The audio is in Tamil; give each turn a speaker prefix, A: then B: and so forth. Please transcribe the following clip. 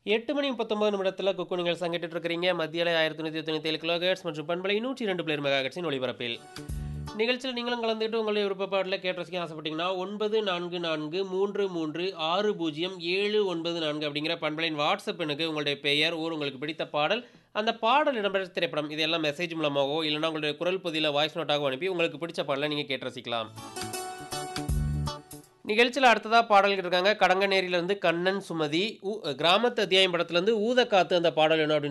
A: எட்டு மணி முப்பத்தொன்பது நிமிடத்தில் குக்கு நீங்கள் சங்கிட்டு இருக்கிறீங்க மத்தியில் ஆயிரத்தி நூற்றி தொண்ணூற்றி ஏழு கிலோகேட்ஸ் மற்றும் பண்பலை நூற்றி ரெண்டு பிளேர் மெகாகட்ஸின் ஒளிபரப்பில் நிகழ்ச்சியில் நீங்களும் கலந்துக்கிட்டு உங்களுடைய விருப்பப்பாட்டில் கேட்டு ரசிக்க ஆசைப்பட்டீங்கன்னா ஒன்பது நான்கு நான்கு மூன்று மூன்று ஆறு பூஜ்ஜியம் ஏழு ஒன்பது நான்கு அப்படிங்கிற பண்பலையின் வாட்ஸ்அப் எனக்கு உங்களுடைய பெயர் ஊர் உங்களுக்கு பிடித்த பாடல் அந்த பாடல் இடம்பெற்ற திரைப்படம் இதெல்லாம் மெசேஜ் மூலமாகவோ இல்லைனா உங்களுடைய குரல் பதியில் வாய்ஸ் நோட்டாகவோ அனுப்பி உங்களுக்கு பிடிச்ச பாடலை நீங்கள் கேட்டு ரசிக்கலாம் நிகழ்ச்சியில் அடுத்ததாக பாடல்கள் இருக்காங்க கடங்கநேரியிலேருந்து கண்ணன் சுமதி ஊ- கிராமத்து அத்தியாயம் படத்துலேருந்து ஊத காத்து அந்த பாடல் என்ன அப்படின்னு